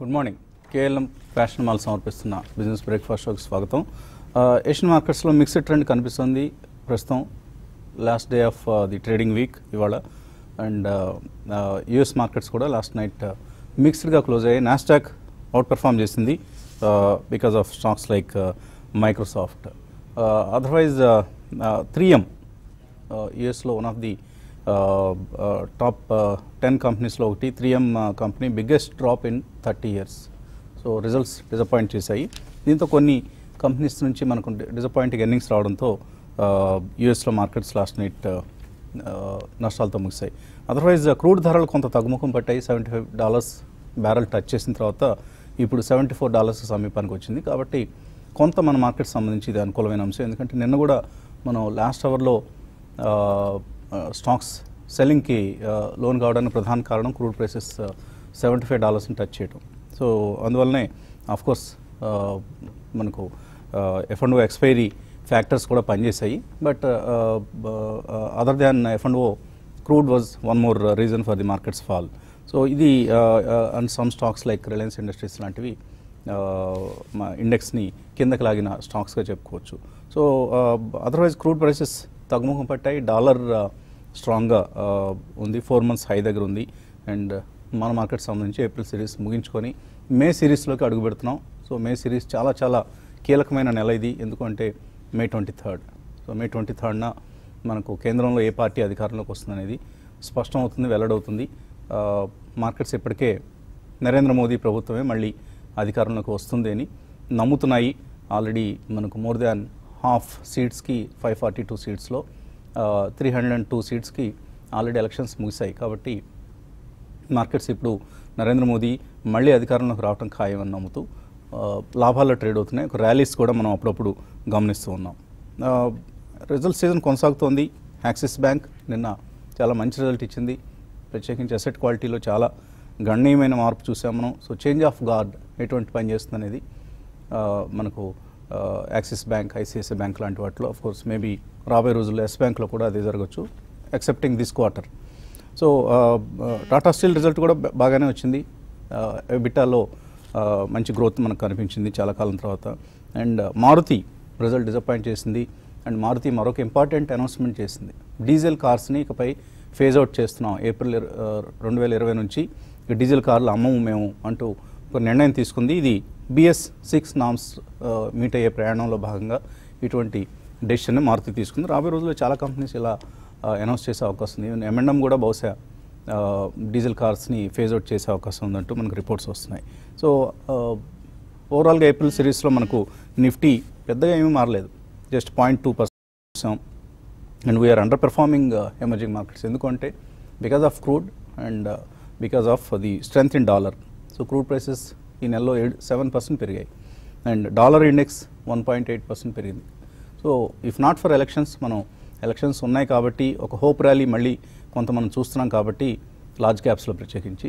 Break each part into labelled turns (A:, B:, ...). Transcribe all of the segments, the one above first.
A: Good morning KLM fashion mall సమర్పిస్తున్న business breakfast షోకి స్వాగతం ఆ, ఏషియన్ మార్కెట్స్లో మిక్స్డ్ ట్రెండ్ కనిపిస్తుంది ప్రస్తుతం last day of the trading week ఇవాళ అండ్ యుఎస్ మార్కెట్స్ కూడా లాస్ట్ నైట్ మిక్స్డ్గా క్లోజ్ అయ్యాయి నాస్టాక్ అవుట్ పెర్ఫామ్ చేసింది because of stocks like Microsoft otherwise three M యుఎస్లో one of the top ten కంపెనీస్లో ఒకటి three M company biggest drop in thirty years so results disappoint చేశాయి దీంతో కొన్ని కంపెనీస్ నుంచి మనకు డిసప్పాయింటింగ్ ఎర్నింగ్స్ రావడంతో యుఎస్లో మార్కెట్స్ లాస్ట్ నైట్ నష్టాలతో ముగిశాయి అదర్వైజ్ క్రూడ్ ధరలు కొంత తగ్గుముఖం పట్టాయి seventy five dollars barrel touch చేసిన తర్వాత ఇప్పుడు సెవెంటీ ఫోర్ డాలర్స్ సమీపానికి వచ్చింది కాబట్టి కొంత మన మార్కెట్ సంబంధించి ఇది అనుకూలమైన అంశం ఎందుకంటే నిన్న కూడా మనం లాస్ట్ అవర్లో స్టాక్స్ సెల్లింగ్కి లోన్ కావడానికి ప్రధాన కారణం క్రూడ్ ప్రైసెస్ సెవెంటీ ఫైవ్ డాలర్స్ని టచ్ చేయడం సో అందువల్లనే కోర్స్ మనకు F and O expiry factors కూడా పనిచేశాయి but other than F and O crude was one more reason for the markets fall so ఇది and some stocks like Reliance Industries లాంటివి మా ఇండెక్స్ని కిందకి లాగిన స్టాక్స్గా చెప్పుకోవచ్చు సో అదర్వైజ్ క్రూడ్ ప్రైసెస్ తగ్గుముఖం పట్టాయి డాలర్ స్ట్రాంగ్గా ఉంది ఫోర్ మంత్స్ హై దగ్గర ఉంది అండ్ మన మార్కెట్ సంబంధించి ఏప్రిల్ సిరీస్ ముగించుకొని మే సిరీస్లోకి అడుగు పెడుతున్నాం సో మే సిరీస్ చాలా చాలా కీలకమైన నెల ఇది ఎందుకంటే May twenty third so May twenty థర్డ్న మనకు కేంద్రంలో ఏ పార్టీ అధికారంలోకి వస్తుందనేది స్పష్టం అవుతుంది వెల్లడవుతుంది మార్కెట్స్ ఇప్పటికే నరేంద్ర మోదీ ప్రభుత్వమే మళ్ళీ అధికారంలోకి వస్తుంది అని నమ్ముతున్నాయి ఆల్రెడీ మనకు మోర్ దాన్ హాఫ్ సీట్స్కి ఫైవ్ ఫార్టీ టూ సీట్స్లో త్రీ హండ్రెడ్ అండ్ టూ సీట్స్కి ఆల్రెడీ ఎలక్షన్స్ ముగిశాయి కాబట్టి మార్కెట్స్ ఇప్పుడు నరేంద్ర మోదీ మళ్ళీ అధికారంలోకి రావడం ఖాయమని నమ్ముతూ లాభాల్లో ట్రేడ్ అవుతున్నాయి ఒక ర్యాలీస్ కూడా మనం అప్పుడప్పుడు గమనిస్తూ ఉన్నాం రిజల్ట్ సీజన్ కొనసాగుతోంది యాక్సిస్ బ్యాంక్ నిన్న చాలా మంచి రిజల్ట్ ఇచ్చింది ప్రత్యేకించి అసెట్ క్వాలిటీలో చాలా గణనీయమైన మార్పు చూసాం మనం సో చేంజ్ ఆఫ్ గార్డ్ ఎటువంటి పని చేస్తుంది అనేది మనకు యాక్సిస్ బ్యాంక్ ఐసిఐసిఐ బ్యాంక్ లాంటి వాటిలో ఆఫ్ కోర్స్ మేబీ రాబోయే రోజుల్లో ఎస్ బ్యాంక్లో కూడా అదే జరగచ్చు excepting this quarter so Tata Steel result కూడా బాగానే వచ్చింది బిటాలో మంచి గ్రోత్ మనకు కనిపించింది చాలా కాలం తర్వాత అండ్ మారుతి రిజల్ట్ డిసప్పాయింట్ చేసింది అండ్ మారుతి మరొక ఇంపార్టెంట్ అనౌన్స్మెంట్ చేసింది డీజిల్ కార్స్ని ఇకపై ఫేజ్ అవుట్ చేస్తున్నాం ఏప్రిల్ రెండు వేల ఇరవై నుంచి డీజిల్ కార్లు అమ్మము మేము అంటూ ఒక నిర్ణయం తీసుకుంది ఇది బిఎస్ సిక్స్ నామ్స్ మీట్ అయ్యే ప్రయాణంలో భాగంగా ఇటువంటి డెసిషన్ మారుతి తీసుకుంది రాబోయే రోజుల్లో చాలా కంపెనీస్ ఇలా అనౌన్స్ చేసే అవకాశం ఉంది ఈవెన్ ఎంఎండం కూడా బహుశా డీజిల్ కార్స్ని ఫేజ్ అవుట్ చేసే అవకాశం ఉందంటూ మనకు రిపోర్ట్స్ వస్తున్నాయి సో ఓవరాల్గా ఏప్రిల్ సిరీస్లో మనకు నిఫ్టీ పెద్దగా ఏమీ మారలేదు just point two percent and we are underperforming emerging markets ఎందుకంటే because of crude and because of the strength in dollar so crude prices ఈ నెలలో ఏడు సెవెన్ పర్సెంట్ పెరిగాయి and dollar index one point eight percent పెరిగింది so if not for elections మనం elections ఉన్నాయి కాబట్టి ఒక హోప్ ర్యాలీ మళ్ళీ కొంత మనం చూస్తున్నాం కాబట్టి లార్జ్ క్యాప్స్లో ప్రత్యేకించి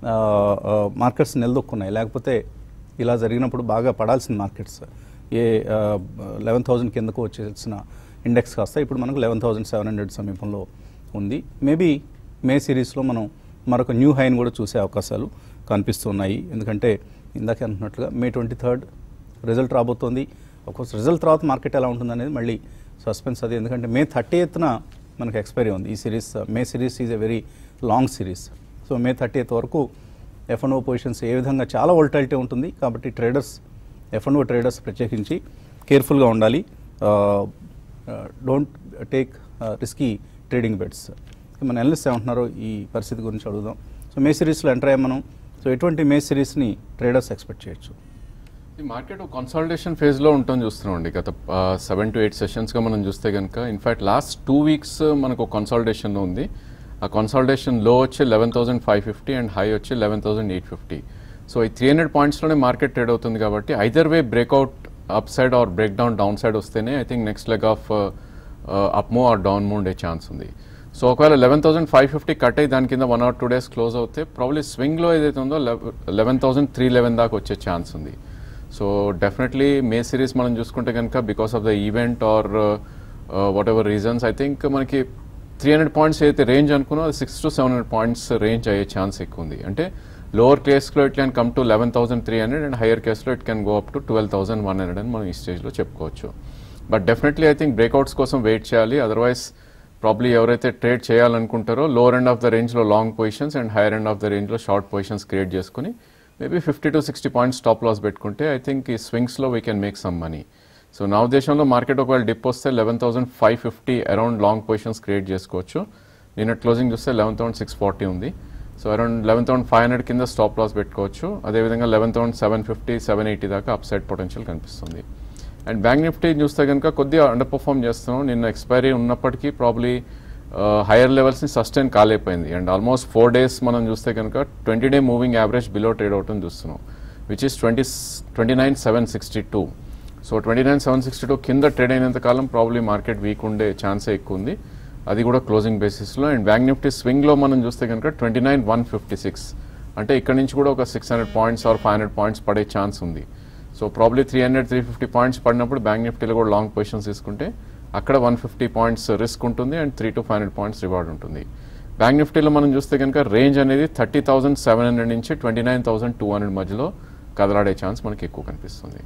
A: మార్కెట్స్ నిలదొక్కున్నాయి లేకపోతే ఇలా జరిగినప్పుడు బాగా పడాల్సిన మార్కెట్స్ ఏ లెవెన్ థౌజండ్ కిందకు వచ్చేసిన ఇండెక్స్ కాస్త ఇప్పుడు మనకు లెవెన్ థౌజండ్ సెవెన్ హండ్రెడ్ సమీపంలో ఉంది మేబీ మే సిరీస్లో మనం మరొక న్యూ హైని కూడా చూసే అవకాశాలు కనిపిస్తున్నాయి ఎందుకంటే ఇందాకే అంటున్నట్లుగా మే ట్వంటీ థర్డ్ రిజల్ట్ రాబోతోంది కోర్స్ రిజల్ట్ తర్వాత మార్కెట్ ఎలా ఉంటుంది అనేది మళ్ళీ సస్పెన్స్ అది ఎందుకంటే మే థర్టీ ఎత్తున మనకు ఎక్స్పైరీ ఉంది ఈ series May series is a very long series so May thirty eighth వరకు ఎఫ్ అండ్ ఓ పొజిషన్స్ ఏ విధంగా చాలా వోల్టాలిటీ ఉంటుంది కాబట్టి traders F and O traders ప్రత్యేకించి కేర్ఫుల్గా ఉండాలి don't take risky trading bets మన ఎనలిస్ట్ ఏమంటున్నారో ఈ పరిస్థితి గురించి అడుగుదాం సో మే సిరీస్లో ఎంటర్ అయ్యాం మనం సో ఎటువంటి మే సిరీస్ని ట్రేడర్స్ ఎక్స్పెక్ట్ చేయొచ్చు
B: ఈ మార్కెట్ కన్సాలిడేషన్ ఫేజ్లో ఉంటుంది చూస్తున్నాం అండి గత సెవెన్ టు ఎయిట్ సెషన్స్గా మనం చూస్తే కనుక ఇన్ఫ్యాక్ట్ లాస్ట్ టూ వీక్స్ మనకు కన్సాలిడేషన్లో ఉంది ఆ కన్సాలిడేషన్ లో వచ్చి eleven thousand five fifty and high వచ్చి eleven thousand eight fifty so ఈ త్రీ హండ్రెడ్ పాయింట్స్లోనే మార్కెట్ ట్రేడ్ అవుతుంది కాబట్టి either way breakout up side or break down down side వస్తేనే I think next leg of up move or down move ఉండే chance ఉంది so ఒకవేళ eleven thousand five fifty cut అయ్యి దాని కింద one or two days close అవుతే probably స్వింగ్లో ఏదైతే ఉందో లెవెన్ థౌసండ్ త్రీ లెవెన్ దాకా వచ్చే ఛాన్స్ ఉంది సో డెఫినెట్లీ మే సిరీస్ మనం చూసుకుంటే కనుక because of the event or whatever reasons I think మనకి త్రీ హండ్రెడ్ పాయింట్స్ అయితే రేంజ్ అనుకున్నా six to seven hundred points range అయ్యే ఛాన్స్ ఎక్కువ ఉంది అంటే లోవర్ కేస్లో it can come to eleven thousand three hundred and higher కేస్లో it can go up to twelve thousand one hundred అని మనం ఈ స్టేజ్లో చెప్పుకోవచ్చు but definitely I think breakouts కోసం వెయిట్ చేయాలి అదర్వైజ్ ప్రాబ్లీ ఎవరైతే ట్రేడ్ చేయాలనుకుంటారో లోవర్ ఎండ్ ఆఫ్ ద రేంజ్లో long positions and higher end of the రేంజ్లో షార్ట్ పొజిషన్స్ క్రియేట్ చేసుకుని maybe fifty to sixty points stop loss పెట్టుకుంటే ఐ థింక్ ఈ స్వింగ్స్లో we can make some money so నా ఉద్దేశంలో మార్కెట్ ఒకవేళ డిప్ వస్తే eleven thousand five fifty around long positions create చేసుకోవచ్చు నిన్న క్లోజింగ్ చూస్తే లెవెన్ థౌసండ్ సిక్స్ ఫార్టీ ఉంది so around eleven thousand five hundred కింద స్టాప్ లాస్ పెట్టుకోవచ్చు అదేవిధంగా eleven thousand seven fifty seven eighty దాకా అప్ సైడ్ పొటెన్షియల్ కనిపిస్తుంది అండ్ బ్యాంక్ నిఫ్టీ చూస్తే కనుక కొద్దిగా అండర్ పర్ఫామ్ చేస్తున్నాం నిన్న ఎక్స్పైరీ ఉన్నప్పటికీ ప్రాబ్లీ హైయర్ లెవెల్స్ని సస్టైన్ కాలేకపోయింది అండ్ ఆల్మోస్ట్ ఫోర్ డేస్ మనం చూస్తే కనుక twenty day moving average below trade అవటం చూస్తున్నాం which is twenty twenty nine seven sixty two so twenty nine seven sixty two కింద ట్రేడ్ అయినంత కాలం ప్రాబ్లీ మార్కెట్ వీక్ ఉండే ఛాన్సే ఎక్కువ ఉంది అది కూడా క్లోజింగ్ బేసిస్లో అండ్ బ్యాంక్ నిఫ్టీ స్వింగ్లో మనం చూస్తే కనుక twenty nine one fifty six అంటే ఇక్కడ నుంచి కూడా ఒక six hundred points or five hundred points పడే ఛాన్స్ ఉంది so probably three hundred three fifty points పడినప్పుడు బ్యాంక్ నిఫ్టీలో కూడా లాంగ్ పొజిషన్స్ తీసుకుంటే అక్కడ వన్ ఫిఫ్టీ పాయింట్స్ రిస్క్ ఉంటుంది and three to five hundred points reward ఉంటుంది బ్యాంక్ నిఫ్టీలో మనం చూస్తే కనుక రేంజ్ అనేది థర్టీ థౌసండ్ సెవెన్ హండ్రెడ్ నుంచి twenty nine thousand two hundred మధ్యలో కదలాడే ఛాన్స్ మనకి ఎక్కువ కనిపిస్తుంది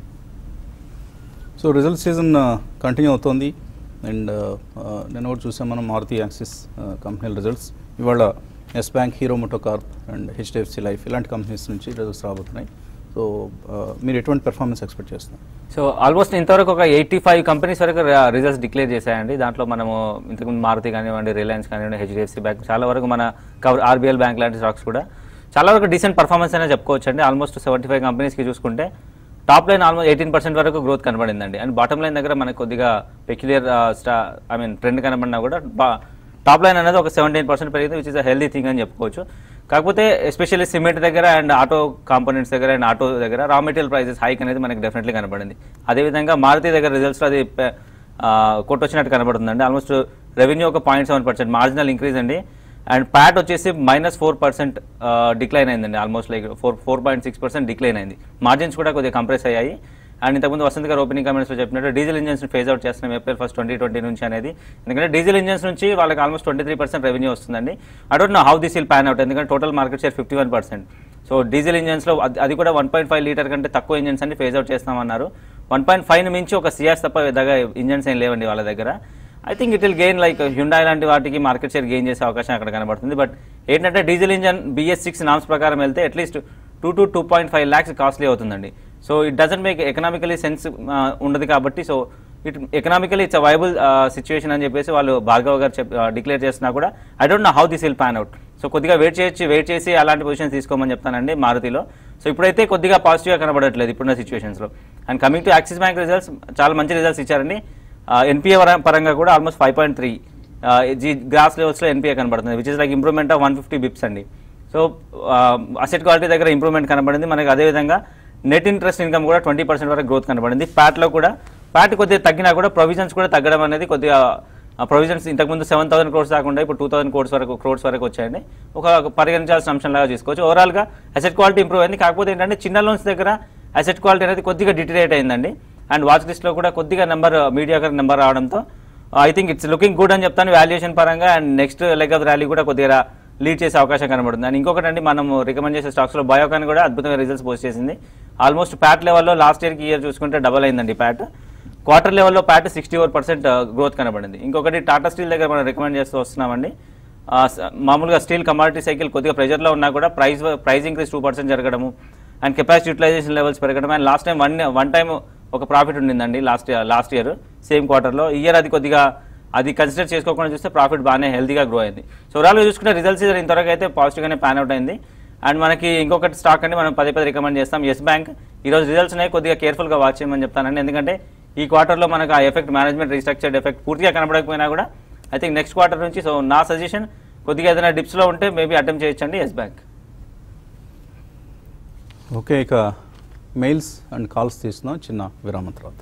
A: సో రిజల్ట్ సీజన్ కంటిన్యూ అవుతోంది అండ్ నేను కూడా చూసాం మనం మారుతి యాక్సిస్ కంపెనీల రిజల్ట్స్ ఇవాళ Yes Bank Hero MotoCorp and HDFC Life ఇలాంటి కంపెనీస్ నుంచి రిజల్ట్స్ రాబోతున్నాయి సో మీరు ఎటువంటి పెర్ఫార్మెన్స్ ఎక్స్పెక్ట్ చేస్తున్నారు
C: సో ఆల్మోస్ట్ ఇంతవరకు ఒక ఎయిటీ ఫైవ్ కంపెనీస్ వరకు రిజల్ట్స్ డిక్లేర్ చేశాయండి దాంట్లో మనము ఇంతకుముందు మారుతి కానివ్వండి రిలయన్స్ కానివ్వండి హెచ్డిఎఫ్సి బ్యాంక్ చాలా వరకు మన కవర్ ఆర్బీఎల్ బ్యాంక్ లాంటి స్టాక్స్ కూడా చాలా వరకు డీసెంట్ పర్ఫార్మెన్స్ అనే చెప్పుకోవచ్చు అండి ఆల్మోస్ట్ సెవెంటీ ఫైవ్ కంపెనీస్కి చూసుకుంటే top line almost eighteen percent వరకు గ్రోత్ కనబడిందండి అండ్ బాటమ్ లైన్ దగ్గర మనకు కొద్దిగా పెక్యులియర్ స్టా ఐ మీన్ ట్రెండ్ కనబడినా కూడా బా టాప్ లైన్ అనేది ఒక సెవెంటీన్ పర్సెంట్ పెరిగింది which is a healthy thing అని చెప్పుకోవచ్చు కాకపోతే ఎస్పెషల్లీ సిమెంట్ దగ్గర అండ్ ఆటో కాంపోనెంట్స్ దగ్గర అండ్ ఆటో దగ్గర రా మెటీరియల్ ప్రైసెస్ హైక్ అనేది మనకి డెఫినెట్లీ కనబడింది అదేవిధంగా మారుతి దగ్గర రిజల్ట్స్లో అది పె- ఆ, కొట్టొచ్చినట్టు కనబడుతుందండి ఆల్మోస్ట్ రెవెన్యూ ఒక point seven percent marginal increase అండి అండ్ ప్యాట్ వచ్చేసి మైనస్ ఫోర్ పర్సెంట్ డిక్లైన్ అయిందండి almost like four four point six percent decline అయింది మార్జిన్స్ కూడా కొద్దిగా కంప్రెస్ అయ్యాయి అండ్ ఇంతకుముందు వసంత్ గారు ఓపెనింగ్ కామెంట్స్లో చెప్పినట్టు డీజిల్ ఇంజన్స్ ఫేజ్ అవుట్ చేస్తున్నాం ఏప్రిల్ ఫస్ట్ ట్వంటీ ట్వంటీ నుంచి అనేది ఎందుకంటే డీజిల్ ఇంజన్స్ నుంచి వాళ్ళకి almost twenty three percent revenue వస్తుందండి I don't know how this will pan out ఎందుకంటే total market share fifty one percent so diesel ఇంజన్స్లో అది- అది కూడా వన్ పాయింట్ ఫైవ్ లీటర్ కంటే తక్కువ ఇంజన్స్ అన్ని ఫేజ్ అవుట్ చేస్తామన్నారు వన్ పాయింట్ ఫైవ్ మించి ఒక సియాస్ తప్ప పెద్దగా ఇంజన్స్ ఏం లేవండి వాళ్ళ దగ్గర I think it will gain like Hyundai లాంటి వాటికి మార్కెట్ షేర్ గెయిన్ చేసే అవకాశం అక్కడ కనబడుతుంది బట్ ఏంటంటే diesel engine BS six norms ప్రకారం వెళ్తే at least two to two point five lakhs costly అవుతుందండి so it doesn't make economically sense ఉండదు కాబట్టి so it economically it's viable situation అని చెప్పేసి వాళ్ళు భార్గవ్ గారు చెప్ డిక్లేర్ చేసినా కూడా I don't know how this will pan out so కొద్దిగా వెయిట్ చేయొచ్చు వెయిట్ చేసి అలాంటి పొజిషన్ తీసుకోమని చెప్తానండి మారుతిలో సో ఇప్పుడైతే కొద్దిగా పాజిటివ్గా కనబడట్లేదు ఇప్పుడున్న సిచ్యువేషన్స్లో and coming to Axis Bank results చాలా మంచి రిజల్ట్స్ ఇచ్చారండి ఎన్పిఏ పరంగా కూడా ఆల్మోస్ట్ ఫైవ్ పాయింట్ త్రీ జీ గ్రాస్ లెవెల్స్లో ఎన్పిఏ కనబడుతుంది which is like improvement of one fifty bips అండి సో అసెట్ క్వాలిటీ దగ్గర ఇంప్రూవ్మెంట్ కనబడింది మనకి అదేవిధంగా నెట్ ఇంట్రెస్ట్ ఇన్కమ్ కూడా ట్వంటీ పర్సెంట్ వరకు గ్రోత్ కనబడింది ప్యాట్లో కూడా ప్యాట్ కొద్దిగా తగ్గినా కూడా ప్రొవిజన్స్ కూడా తగ్గడం అనేది కొద్దిగా ప్రొవిజన్స్ ఇంతకుముందు సెవెన్ థౌసండ్ క్రోర్స్ కాకుండా ఇప్పుడు టూ థౌసండ్ క్రోర్స్ వరకు క్రోర్స్ వరకు వచ్చాయండి ఒక పరిగణించాల్సిన అంశం లాగా చూసుకోవచ్చు ఓవరాల్గా అసెట్ క్వాలిటీ ఇంప్రూవ్ అయింది కాకపోతే ఏంటంటే చిన్న లోన్స్ దగ్గర అసెట్ క్వాలిటీ అనేది కొద్దిగా డిటరేట్ అయిందండి అండ్ వాచ్ లిస్ట్లో కూడా కొద్దిగా నెంబర్ మీడియా నెంబర్ రావడంతో I think it's looking good అని చెప్తాను వాల్యుయేషన్ పరంగా and next leg of rally కూడా కొద్దిగా లీడ్ చేసే అవకాశం కనబడుతుంది అండ్ ఇంకొకటి అండి మనం రికమెండ్ చేసే స్టాక్స్లో బయోకాన్ కూడా అద్భుతమైన రిజల్ట్స్ పోస్ట్ చేసింది ఆల్మోస్ట్ ప్యాట్ లెవెల్లో లాస్ట్ ఇయర్కి ఇయర్ చూసుకుంటే డబల్ అయిందండి ప్యాట్ క్వార్టర్ లెవెల్లో PAT sixty four percent growth కనబడింది ఇంకొకటి టాటా స్టీల్ దగ్గర మనం రికమెండ్ చేస్తూ వస్తున్నామండి ఆ, స- మామూలుగా స్టీల్ కమాడిటీ సైకిల్ కొద్దిగా ప్రెజర్లో ఉన్నా కూడా price price increase two percent జరగడము అండ్ కెపాసిటీ యూటిలైజేషన్ లెవెల్స్ పెరగడం and last time one one time ఒక ప్రాఫిట్ ఉండిందండి లాస్ట్ లాస్ట్ ఇయర్ సేమ్ క్వార్టర్లో ఈ ఇయర్ అది కొద్దిగా అది కన్సిడర్ చేసుకోకుండా చూస్తే ప్రాఫిట్ బాగానే హెల్తీగా గ్రో అయింది సో ఓవరాల్గా చూసుకుంటే రిజల్ట్స్ ఇంతవరకు అయితే పాజిటివ్గానే ప్యాన్ అవుట్ అయింది అండ్ మనకి ఇంకొకటి స్టాక్ అండి మనం పదే పదే రికమెండ్ చేస్తాం ఎస్ బ్యాంక్ ఈరోజు రిజల్ట్స్ ఉన్నాయి కొద్దిగా కేర్ఫుల్గా వాచ్ చేయమని చెప్తానండి ఎందుకంటే ఈ క్వార్టర్లో మనకు ఆ ఎఫెక్ట్ మేనేజ్మెంట్ రీస్ట్రక్చర్డ్ ఎఫెక్ట్ పూర్తిగా కనబడకపోయినా కూడా ఐ థింక్ నెక్స్ట్ క్వార్టర్ నుంచి సో నా సజెషన్ కొద్దిగా ఏదైనా డిప్స్లో ఉంటే మేబీ అటెంప్ట్ చేయొచ్చండి ఎస్ బ్యాంక్
A: ఓకే ఇక మెయిల్స్ అండ్ కాల్స్ తీస్తున్నాం చిన్న విరామం తర్వాత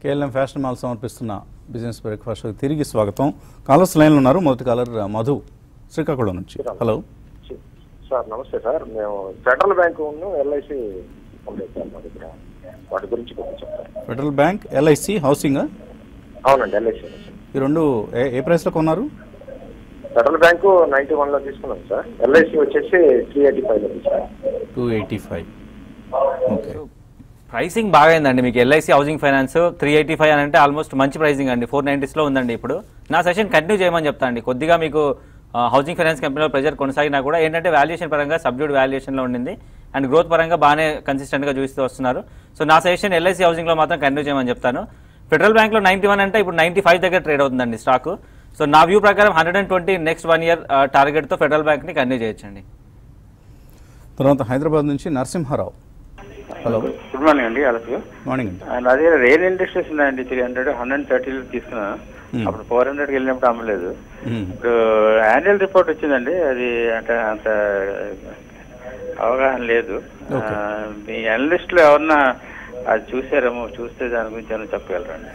A: కేఎల్ఎం ఫ్యాషన్ మాల్ సమర్పిస్తున్న బిజినెస్ బ్రేక్ఫాస్ట్ తిరిగి స్వాగతం కాలర్స్ లైన్లో ఉన్నారు మొదటి కాలర్ మధు శ్రీకాకుళం నుంచి హలో
D: సార్ నమస్తే సార్ మేము ఫెడరల్ బ్యాంక్ ఎల్ఐసి ఉండేది సార్ మా దగ్గర వాటి గురించి కొంచెం చెప్తారు
A: ఫెడరల్ బ్యాంక్ ఎల్ఐసి హౌసింగ్
D: అవునండి ఎల్ఐసి
A: ఈ రెండు ఏ ఏ ప్రైస్లో కొన్నారు
D: ఫెడరల్ బ్యాంకు నైన్టీ వన్లో తీసుకున్నాం సార్ ఎల్ఐసి వచ్చేసి త్రీ ఎయిటీ ఫైవ్లో తీసుకున్నాం
A: two eighty five okay
C: pricing బాగా అయిందండి మీకు LIC housing finance three eighty five అని అంటే ఆల్మోస్ట్ మంచి ప్రైసింగ్ అండి ఫోర్ నైంటీస్లో ఉందండి ఇప్పుడు నా సెషన్ కంటిన్యూ చేయమని చెప్తా అండి కొద్దిగా మీకు హౌసింగ్ ఫైనాన్స్ కంపెనీలో ప్రెజర్ కొనసాగినా కూడా ఏంటంటే వాల్యుయేషన్ పరంగా సబ్జ్యూడ్ వాల్యుయేషన్లో ఉండింది అండ్ గ్రోత్ పరంగా బాగానే కన్సిస్టెంట్గా చూస్తూ వస్తున్నారు సో నా సజెషన్ ఎల్ఐసి హౌసింగ్లో మాత్రం కంటిన్యూ చేయమని చెప్తాను ఫెడరల్ బ్యాంక్లో నైంటీ వన్ అంటే ఇప్పుడు నైంటీ ఫైవ్ దగ్గర ట్రేడ్ అవుతుందండి స్టాక్ సో నా వ్యూ ప్రకారం hundred and twenty next one year టార్గెట్తో ఫెడరల్ బ్యాంక్ని కంటిన్యూ చేయొచ్చండి
A: తర్వాత హైదరాబాద్ నుంచి నరసింహారావు హలో
E: గుడ్ మార్నింగ్ అండి అలాగే
A: మార్నింగ్ అండి
E: నా దగ్గర రియల్ ఇండస్ట్రీస్ ఉన్నాయండి త్రీ హండ్రెడ్ హండ్రెడ్ థర్టీలో తీసుకున్నాను
A: Hmm.
E: అప్పుడు ఫోర్ హండ్రెడ్కి వెళ్ళినప్పుడు అమ్మలేదు
A: మ్మ్.
E: ఇప్పుడు యాన్యువల్ రిపోర్ట్ వచ్చిందండి అది అంటే అంత అవగాహన లేదు
A: Okay.
E: ఆ, మీ అనలిస్ట్లో ఎవరన్నా అది చూసారేమో చూస్తే దాని గురించి ఏమైనా చెప్పగలరండి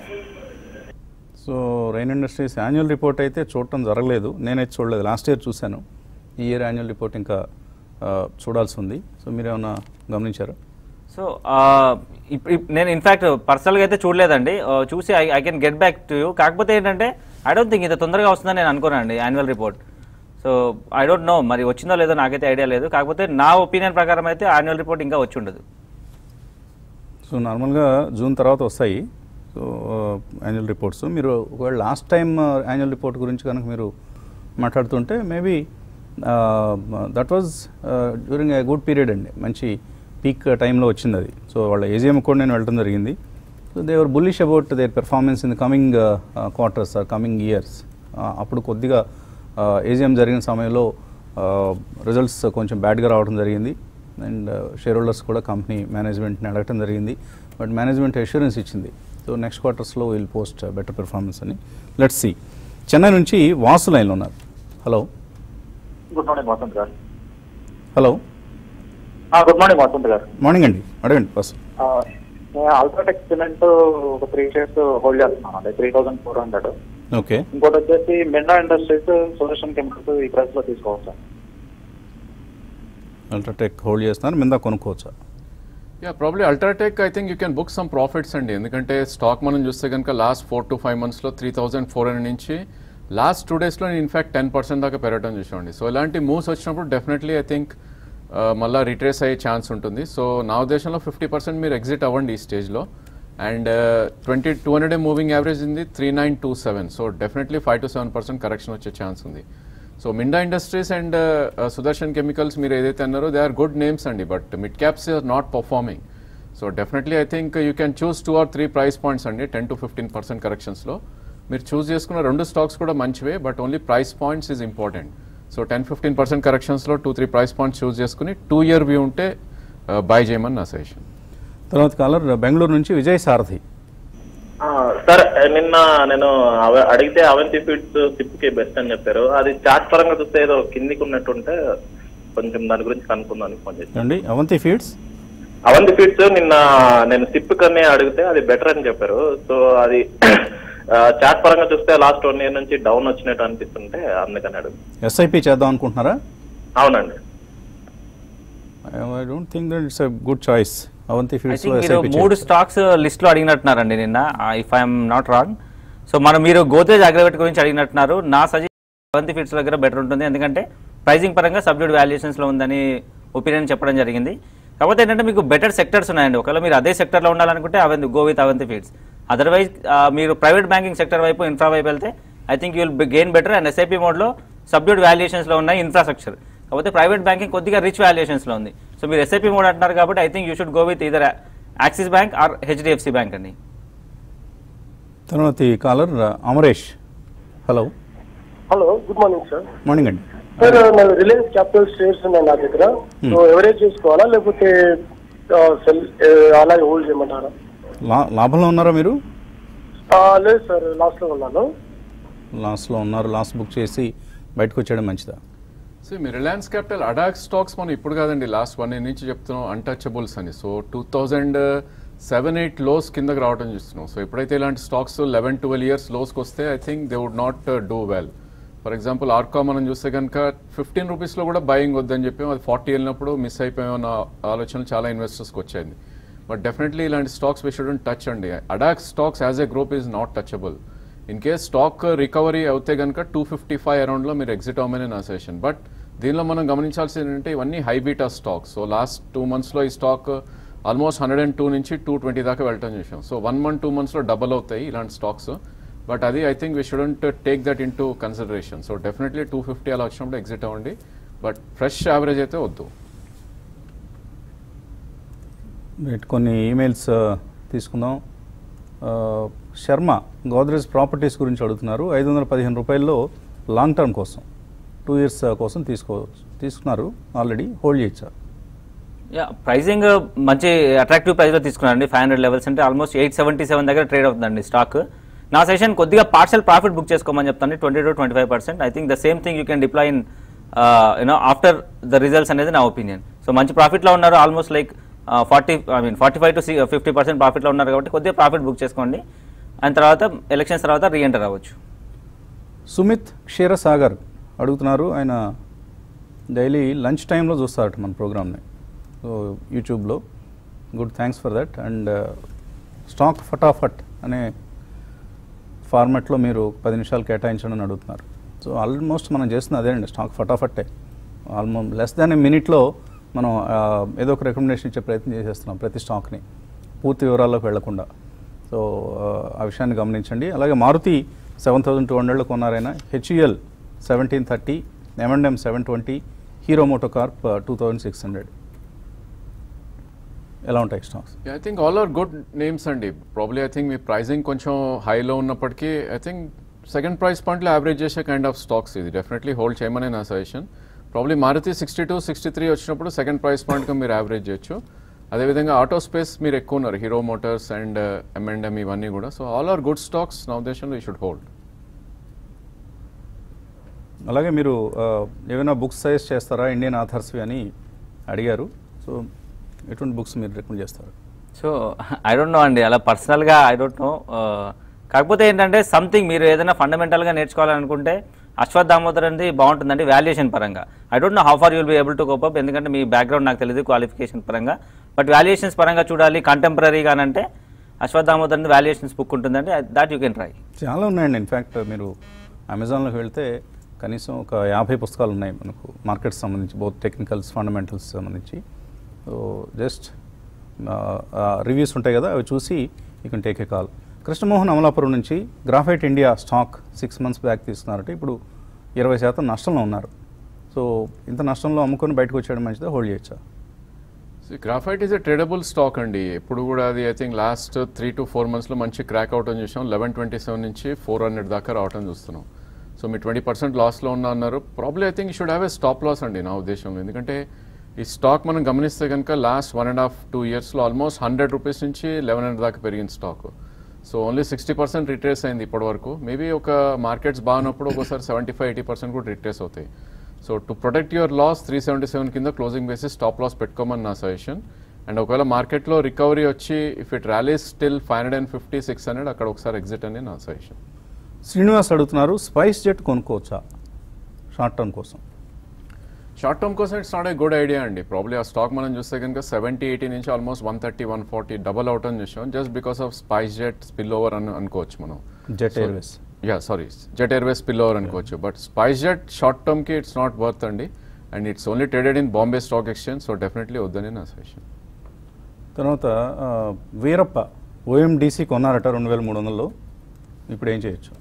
A: so Rain Industries annual report అయితే చూడటం జరగలేదు నేనైతే చూడలేదు లాస్ట్ ఇయర్ చూశాను ఈ ఇయర్ యాన్యువల్ రిపోర్ట్ ఇంకా ఆ, చూడాల్సి ఉంది సో మీరు ఏమైనా గమనించారా
C: సో ఇప్పుడు నేను ఇన్ఫాక్ట్ పర్సనల్గా అయితే చూడలేదండి ఆ, చూసి I I can get back to you కాకపోతే ఏంటంటే ఐ డోంట్ థింక్ ఇంత తొందరగా వస్తుందని నేను అనుకోనండి annual report so I don't know మరి వచ్చిందో లేదో నాకైతే ఐడియా లేదు కాకపోతే నా ఒపీనియన్ ప్రకారం అయితే యాన్యువల్ రిపోర్ట్ ఇంకా వచ్చి ఉండదు
A: సో నార్మల్గా జూన్ తర్వాత వస్తాయి సో యాన్యువల్ రిపోర్ట్స్ మీరు ఒకవేళ లాస్ట్ టైం యాన్యువల్ రిపోర్ట్ గురించి కనుక మీరు మాట్లాడుతుంటే maybe that was during a good period అండి మంచి పీక్ టైంలో వచ్చింది అది సో వాళ్ళ ఏజిఎం కూడా నేను వెళ్ళడం జరిగింది so they were bullish about their performance in the coming quarters or coming years అప్పుడు కొద్దిగా ఏజిఎం జరిగిన సమయంలో రిజల్ట్స్ కొంచెం బ్యాడ్గా రావడం జరిగింది అండ్ షేర్ హోల్డర్స్ కూడా కంపెనీ మేనేజ్మెంట్ని అడగటం జరిగింది బట్ మేనేజ్మెంట్ అష్యూరెన్స్ ఇచ్చింది సో నెక్స్ట్ క్వార్టర్స్లో విల్ పోస్ట్ బెటర్ పెర్ఫార్మెన్స్ అని లెట్స్ సి చెన్నై నుంచి వాసు లైన్లో ఉన్నారు హలో
D: గుడ్ మార్నింగ్ వసంత్ గారు
A: హలో
D: గుడ్ మార్నింగ్ వసంత్ గారు
A: మార్నింగ్ అండి అడగండి బస్
D: ఆ, నేను అల్ట్రాటెక్ సిమెంట్ ఒక త్రీ షేర్స్ హోల్డ్ చేస్తున్నాను అంటే three thousand four hundred
A: okay
D: ఇంకోటి వచ్చేసి మిండా ఇండస్ట్రీస్ సొల్యూషన్ కెమికల్స్ ఈ ప్రైస్ లో తీసుకోవచ్చు
A: అల్ట్రాటెక్ హోల్డ్ చేస్తున్నారు మీద కొనుక్కోవచ్చా
B: yeah probably UltraTech I think you can book some profits అండి ఎందుకంటే స్టాక్ మనం చూస్తే కనుక లాస్ట్ ఫోర్ టు ఫైవ్ మంత్స్లో త్రీ థౌసండ్ ఫోర్ హండ్రెడ్ నుంచి లాస్ట్ టూ డేస్లో నేను ఇన్ఫాక్ట్ టెన్ పర్సెంట్ దాకా పెరగడం చూసామండి సో ఇలాంటి మూవ్స్ వచ్చినప్పుడు డెఫినెట్లీ ఐ థింక్ మళ్ళీ రిట్రేస్ అయ్యే ఛాన్స్ ఉంటుంది సో నా ఉద్దేశంలో ఫిఫ్టీ పర్సెంట్ మీరు ఎగ్జిట్ అవ్వండి ఈ స్టేజ్లో and twenty two hundred moving average ఉంది three nine two seven so definitely five to seven percent correction వచ్చే ఛాన్స్ ఉంది so Minda industries and Sudarshan chemicals మీరు ఏదైతే అన్నారో దే ఆర్ గుడ్ నేమ్స్ అండి but mid caps are not performing so definitely I think you can choose two or three price points అండి ten to fifteen percent కరెక్షన్స్లో మీరు choose చేసుకున్న రెండు stocks కూడా మంచివే but only price points is important so ten fifteen percent కరెక్షన్స్లో two three price points choose చేసుకుని two year view ఉంటే బై చేయమని నా సజెషన్
A: తర్వాత కాలర్ బెంగళూరు నుంచి విజయ్ సారథి
F: సార్ నిన్న నేను అవ- అడిగితే అవంతి ఫీడ్స్ సిప్ కి బెస్ట్ అని చెప్పారు అది చార్ట్ పరంగా చూస్తే ఏదో కిందికి ఉన్నట్టుంటే కొంచెం దాని గురించి కనుక్కుందాం ఫోన్ చేసి
A: అండి అవంతి ఫీడ్స్
F: అవంతి ఫీడ్స్ నిన్న నేను సిప్ కన్నా అడిగితే అది బెటర్ అని చెప్పారు సో అది చార్ట్ పరంగా చూస్తే లాస్ట్ వన్ ఇయర్ నుంచి డౌన్ వచ్చినట్టు అనిపిస్తుంటే అందుకని అడుగు
A: ఎస్ఐపి చేద్దాం అనుకుంటున్నారా
F: అవునండి
A: I don't think that it's a good choice Avanti
C: I
A: feeds
C: think మీరు మూడు స్టాక్స్ లిస్ట్లో అడిగినట్టున్నారండి నిన్న if I'm not wrong so మనం మీరు గోద్రేజ్ అగ్రవేట్ గురించి అడిగినట్టున్నారు నా సజెషన్ అవంతి ఫీడ్స్ దగ్గర బెటర్ ఉంటుంది ఎందుకంటే ప్రైజింగ్ పరంగా సబ్జెక్ట్ వాల్యుయేషన్స్లో ఉందని ఒపీనియన్ చెప్పడం జరిగింది కాకపోతే ఏంటంటే మీకు బెటర్ సెక్టర్స్ ఉన్నాయండి ఒకవేళ మీరు అదే సెక్టర్లో ఉండాలనుకుంటే Avanti go with Avanti feeds otherwise మీరు ప్రైవేట్ బ్యాంకింగ్ సెక్టర్ వైపు ఇన్ఫ్రా వైపు వెళ్తే I think you will gain better and SIP మోడ్లో సబ్జెక్ట్ వాల్యుయేషన్స్లో ఉన్నాయి ఇన్ఫ్రాస్ట్రక్చర్ కాకపోతే ప్రైవేట్ బ్యాంకింగ్ కొద్దిగా రిచ్ వాల్యుయేషన్స్లో ఉంది సో మీరు ఎస్ఐపి మోడ్ అంటున్నారు కాబట్టి I think you should go with either Axis bank or HDFC bank అండి
A: తర్వాత ఈ caller Amaresh hello
D: hello good morning sir
A: morning అండి
D: సార్ నేను రిలయన్స్ క్యాపిటల్ షేర్స్ ఉన్నాయి నా దగ్గర సో ఎవరేజ్ చేసుకోవాలా లేకపోతే సెల్ అలాగే హోల్డ్ చేయమంటారా
A: లా- లాభంలో ఉన్నారా మీరు
D: ఆ, లేదు సార్ లాస్ట్ లో ఉన్నాను
A: లాస్ట్లో ఉన్నారు లాస్ట్ బుక్ చేసి బయటకు వచ్చేయడం మంచిదా
B: సో మీ రిలయన్స్ క్యాపిటల్ అడాక్ స్టాక్స్ మనం ఇప్పుడు కాదండి లాస్ట్ వన్ ఇయర్ నుంచి చెప్తున్నాం అన్టచబుల్స్ అని so two thousand seven eight lows కిందకి రావడం చూస్తున్నాం సో ఎప్పుడైతే ఇలాంటి స్టాక్స్ లెవెన్ ట్వెల్వ్ ఇయర్స్ లోస్కి వస్తే I think they would not do well for example ఆర్కా మనం చూస్తే కనుక ఫిఫ్టీన్ రూపీస్లో కూడా బయింగ్ వద్దని చెప్పి అది ఫార్టీ వెళ్ళినప్పుడు మిస్ అయిపోయామన్న ఆలోచనలు చాలా ఇన్వెస్టర్స్కి వచ్చాయి బట్ డెఫినెట్లీ ఇలాంటి స్టాక్స్ వీ షుడెంట్ టచ్ అండి ADAG stocks as a group is not touchable in case stock recovery అవుతే కనుక టూ ఫిఫ్టీ ఫైవ్ అరౌండ్లో మీరు ఎగ్జిట్ అవ్వమని నా సజెషన్ బట్ దీనిలో మనం గమనించాల్సింది ఏంటంటే ఇవన్నీ high beta stocks so last two మంత్స్లో ఈ stock almost hundred and two నుంచి టూ ట్వంటీ దాకా వెళ్ళటం చూసాం సో వన్ మంత్ టూ మంత్స్లో డబల్ అవుతాయి ఇలాంటి స్టాక్స్ బట్ అది I think we shouldn't take that into consideration so definitely two fifty అలా వచ్చినప్పుడు ఎగ్జిట్ అవ్వండి బట్ ఫ్రెష్ యావరేజ్ అయితే వద్దు
A: రైట్ కొన్ని ఈమెయిల్స్ తీసుకుందాం ఆ, శర్మ గోద్రేజ్ ప్రాపర్టీస్ గురించి అడుగుతున్నారు ఐదు వందల పదిహేను రూపాయల్లో లాంగ్ టర్మ్ కోసం టూ ఇయర్స్ కోసం తీసుకోవచ్చు తీసుకున్నారు ఆల్రెడీ హోల్డ్ చేయొచ్చా
C: యా ప్రైజింగ్ మంచి అట్రాక్టివ్ ప్రైస్లో తీసుకున్నారండి ఫైవ్ హండ్రెడ్ లెవెల్స్ అంటే ఆల్మోస్ట్ ఎయిట్ సెవెంటీ సెవెన్ దగ్గర ట్రేడ్ అవుతుందండి స్టాక్ నా సెషన్ కొద్దిగా పార్షల్ ప్రాఫిట్ బుక్ చేసుకోమని చెప్తాను twenty to twenty five percent I think the same thing you can deploy in you know after the results అనేది నా opinion so మంచి ప్రాఫిట్లో ఉన్నారు almost like forty I mean forty five to fifty percent ప్రాఫిట్లో ఉన్నారు కాబట్టి కొద్దిగా ప్రాఫిట్ బుక్ చేసుకోండి అండ్ తర్వాత ఎలక్షన్స్ తర్వాత రీఎంటర్ అవ్వచ్చు
A: సుమిత్ క్షీరసాగర్ అడుగుతున్నారు ఆయన డైలీ లంచ్ టైంలో చూస్తారట మన ప్రోగ్రామ్ని సో యూట్యూబ్లో good thanks for that and stock Fatafat అనే ఫార్మాట్లో మీరు పది నిమిషాలు కేటాయించండి అని అడుగుతున్నారు సో ఆల్మోస్ట్ మనం చేస్తున్న అదే అండి స్టాక్ ఫటాఫట్టే ఆల్మోస్ట్ లెస్ దాన్ ఏ మినిట్లో మనం ఆ, ఏదో ఒక రికమెండేషన్ ఇచ్చే ప్రయత్నం చేసేస్తున్నాం ప్రతి స్టాక్ని పూర్తి వివరాల్లోకి వెళ్లకుండా సో ఆ, ఆ విషయాన్ని గమనించండి అలాగే మారుతి సెవెన్ థౌసండ్ టూ హండ్రెడ్లో కొన్నారైనా హెచ్యుఎల్ సెవెంటీన్ థర్టీ ఎంఎండ్ఎం seven twenty Hero MotoCorp two thousand six hundred ఎలా ఉంటాయి stocks
B: I think all are good names అండి ప్రాబ్లీ ఐ థింక్ మీ ప్రైజింగ్ కొంచెం హైలో ఉన్నప్పటికీ ఐ థింక్ సెకండ్ ప్రైస్ పాయింట్లో యావరేజ్ చేసే కైండ్ ఆఫ్ స్టాక్స్ ఇది డెఫినెట్లీ హోల్డ్ చేయమని నా suggestion probably Maruti sixty two sixty three వచ్చినప్పుడు సెకండ్ ప్రైస్ పాయింట్గా మీరు యావరేజ్ చేయొచ్చు అదేవిధంగా ఆటో స్పేస్ మీరు ఎక్కువ ఉన్నారు హీరో మోటార్స్ అండ్ ఎంఎండ్ఎం ఇవన్నీ కూడా so all are good stocks నా ఉద్దేశంలో ఈ షుడ్ హోల్డ్
A: అలాగే మీరు ఆ, ఏమైనా బుక్స్ సజెస్ట్ చేస్తారా ఇండియన్ ఆథర్స్వి అని అడిగారు సో ఎటువంటి బుక్స్ మీరు రికమెండ్ చేస్తారు
C: సో ఐ డోంట్ నో అండి అలా పర్సనల్గా ఐ డోంట్ నో కాకపోతే ఏంటంటే సంథింగ్ మీరు ఏదైనా ఫండమెంటల్గా నేర్చుకోవాలనుకుంటే అశ్వత్ దామోదర్ అనేది బాగుంటుందండి వాల్యుయేషన్ పరంగా I don't know how far you'll be able to cope ఎందుకంటే మీ బ్యాక్గ్రౌండ్ నాకు తెలియదు క్వాలిఫికేషన్ పరంగా బట్ వాల్యుయేషన్స్ పరంగా చూడాలి కంటెంపరీగా అంటే అశ్వత్ దామోదర్ అనేది వాల్యుయేషన్స్ బుక్ ఉంటుందండి దాట్ యూ కెన్ ట్రై
A: చాలా ఉన్నాయండి ఇన్ఫ్యాక్ట్ మీరు అమెజాన్లోకి వెళ్తే కనీసం ఒక యాభై పుస్తకాలు ఉన్నాయి మనకు మార్కెట్స్ సంబంధించి బోత్ టెక్నికల్స్ ఫండమెంటల్స్ సంబంధించి సో జస్ట్ రివ్యూస్ ఉంటాయి కదా అవి చూసి you can take a call Krishnamohan Amalapuram నుంచి Graphite India stock six months back తీసుకున్నారంటే ఇప్పుడు ఇరవై శాతం నష్టంలో ఉన్నారు సో ఇంత నష్టంలో అమ్ముకొని బయటకు వచ్చేయడం మంచిదా హోల్డ్ చేయొచ్చా
B: Graphite is a tradable stock అండి ఎప్పుడు కూడా అది I think last three to four మంత్స్లో మంచి క్రాక్ అవటం చూసాం లెవెన్ ట్వంటీ సెవెన్ నుంచి ఫోర్ హండ్రెడ్ దాకా రావటం చూస్తున్నాం సో మీరు ట్వంటీ పర్సెంట్ లాస్లో ఉన్నా అన్నారు probably I think should have a stop loss అండి నా ఉద్దేశంలో ఎందుకంటే ఈ స్టాక్ మనం గమనిస్తే కనుక last one and half two ఇయర్స్లో ఆల్మోస్ట్ హండ్రెడ్ రూపీస్ నుంచి లెవెన్ హండ్రెడ్ దాకా పెరిగిన stock so only sixty percent retrace అయింది ఇప్పటి వరకు మేబీ ఒక మార్కెట్స్ బాగున్నప్పుడు ఒకసారి సెవెంటీ ఫైవ్ ఎయిటీ పర్సెంట్ కూడా రిట్రేస్ అవుతాయి so to protect your loss three seventy seven కింద క్లోజింగ్ బేసిస్ స్టాప్ లాస్ పెట్టుకోమని నా సజెషన్ అండ్ ఒకవేళ మార్కెట్లో రికవరీ వచ్చి if it rallies still five hundred and fifty six hundred అక్కడ ఒకసారి ఎగ్జిట్ అని నా సజెషన్
A: శ్రీనివాస్ అడుగుతున్నారు స్పైస్ జెట్ కొనుక్కోవచ్చా షార్ట్ టర్మ్ కోసం
B: షార్ట్ టర్మ్ కోసం it's not a good idea అండి ప్రాబ్లీ ఆ స్టాక్ మనం చూస్తే కనుక సెవెంటీ ఎయిటీ నుంచి almost one thirty one forty double out అని చూసాం just because of SpiceJet spill over అని అనుకోవచ్చు మనం
A: Jet
B: So-
A: Airways
B: yeah sorry Jet Airways spill over అనుకోవచ్చు బట్ స్పైస్ జెట్ షార్ట్ టర్మ్కి ఇట్స్ నాట్ వర్త్ అండి and it's only traded in Bombay stock exchange so definitely వద్దని నా suggestion
A: తర్వాత ఆ, వీరప్ప ఓఎండిసి కొన్నారట రెండు వేల మూడు వందల్లో ఇప్పుడు ఏం చేయొచ్చు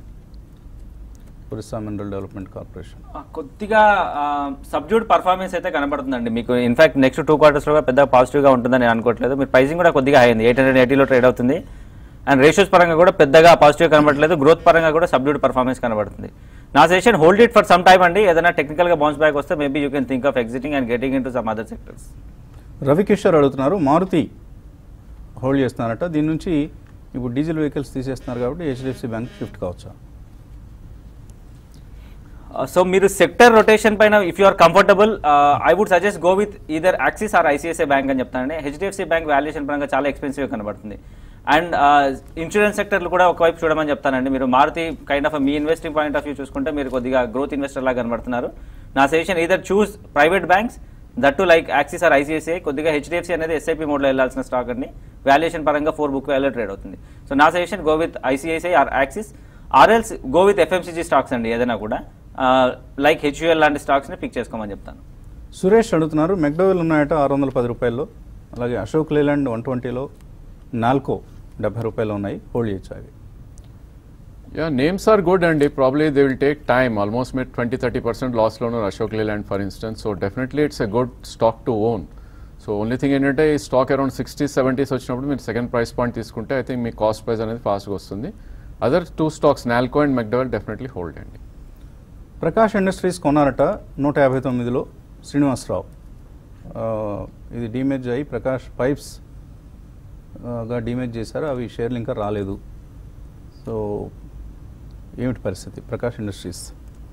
A: ఒరిస్సా మినరల్ డెవలప్మెంట్ కార్పొరేషన్
C: ఆ, కొద్దిగా సబ్జ్యూడ్ పర్ఫార్మెన్స్ అయితే కనబడుతుందండి మీకు ఇన్ఫాక్ట్ నెక్స్ట్ టూ క్వార్టర్స్లో పెద్ద పాజిటివ్గా ఉంటుందని నేను అనుకోవట్లేదు మీరు ప్రైసింగ్ కూడా కొద్దిగా హై అయింది ఎయిట్ హండ్రెడ్ ఎయిటీలో ట్రేడ్ అవుతుంది అండ్ రేషియోస్ పరంగా కూడా పెద్దగా పాజిటివ్ కనబడట్లేదు గ్రోత్ పరంగా కూడా సబ్జ్యూడ్ పర్ఫార్మెన్స్ కనబడుతుంది నా suggestion hold it for some time అండి ఏదైనా టెక్నికల్గా బౌన్స్ బ్యాక్ వస్తే maybe you can think of exiting and getting into some other sectors
A: Ravikishore అడుగుతున్నారు మారుతి హోల్డ్ చేస్తున్నారట దీని నుంచి ఇప్పుడు డీజిల్ వెహికల్స్ తీసేస్తున్నారు కాబట్టి హెచ్డిఎఫ్సి బ్యాంక్ షిఫ్ట్ కావచ్చా
C: సో మీరు సెక్టర్ రొటేషన్ పైన if you are comfortable I would suggest go with either Axis or ICICI bank అని చెప్తానండి హెచ్డిఎఫ్సి బ్యాంక్ వాల్యుయేషన్ పరంగా చాలా ఎక్స్పెన్సివ్ కనబడుతుంది అండ్ ఇన్సూరెన్స్ సెక్టర్లు కూడా ఒకవైపు చూడమని చెప్తానండి మీరు మారుతి కైండ్ ఆఫ్ మీ ఇన్వెస్టింగ్ పాయింట్ ఆఫ్ వ్యూ చూసుకుంటే మీరు కొద్దిగా గ్రోత్ ఇన్వెస్టర్ లాగా కనబడుతున్నారు నా suggestion either choose private banks that to like Axis or ICICI కొద్దిగా హెచ్డిఎఫ్సి అనేది ఎస్ఐపి మోడ్లో వెళ్ళాల్సిన స్టాక్ అండి వాల్యుయేషన్ పరంగా ఫోర్ బుక్ వాల్యూ ట్రేడ్ అవుతుంది సో నా suggestion go with ICICI or Axis or else go with FMCG stocks అండి ఏదైనా కూడా లైక్ హెచ్యుఎల్ లాంటి స్టాక్స్ని పిక్ చేసుకోమని చెప్తాను
A: సురేష్ అడుగుతున్నారు మెక్డోవెల్ ఉన్నాయట ఆరు వందల పది రూపాయల్లో అలాగే అశోక్ లేలాండ్ వన్ ట్వంటీలో నాల్కో డెబ్బై రూపాయలు ఉన్నాయి హోల్డ్ చేయొచ్చు అవి
B: యా నేమ్స్ ఆర్ గుడ్ అండి probably they will take time almost మీరు ట్వంటీ థర్టీ పర్సెంట్ లాస్లో ఉన్నారు Ashok Leyland for instance so definitely it's a good stock to own so only thing ఏంటంటే ఈ స్టాక్ అరౌండ్ సిక్స్టీ సెవెంటీస్ వచ్చినప్పుడు మీరు second price point తీసుకుంటే I think మీ cost price అనేది ఫాస్ట్గా వస్తుంది other two stocks Nalco and McDowell definitely hold అండి
A: ప్రకాష్ ఇండస్ట్రీస్ కొన్నారట నూట యాభై తొమ్మిదిలో శ్రీనివాసరావు ఆ, ఇది డీమేజ్ అయ్యి ప్రకాష్ పైప్స్ ఆ, గా డీమేజ్ చేశారు అవి షేర్లు ఇంకా రాలేదు సో ఏమిటి పరిస్థితి Prakash industries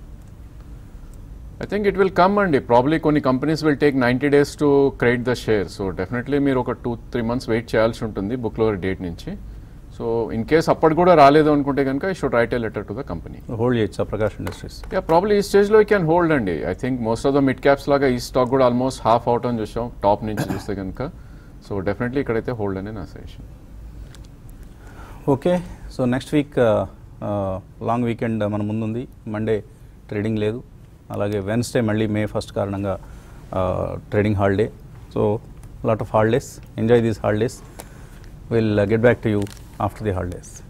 B: I think it will come అండి ప్రాబ్లీ కొన్ని companies will take ninety days to credit the share so definitely మీరు ఒక టూ త్రీ మంత్స్ వెయిట్ చేయాల్సి ఉంటుంది బుక్ లోవర్ డేట్ నుంచి సో ఇన్ కేస్ అప్పటి కూడా రాలేదు అనుకుంటే కనుక I should write a letter to the company
A: hold చేయొచ్చా ప్రకాష్ ఇండస్ట్రీస్
B: యా ప్రాబ్లీ ఈ స్టేజ్లో క్యాన్ హోల్డ్ అండి I think most of the mid caps లాగా ఈ స్టాక్ కూడా ఆల్మోస్ట్ హాఫ్ అవుట్ అని చూసాం టాప్ నుంచి చూస్తే కనుక సో డెఫినెట్లీ ఇక్కడైతే హోల్డ్ అనే నా suggestion
A: okay so next week long weekend మన ముందుంది మండే ట్రేడింగ్ లేదు అలాగే వెన్స్డే మళ్ళీ మే ఫస్ట్ కారణంగా trading holiday so lot of holidays enjoy these holidays will get back to you after the holidays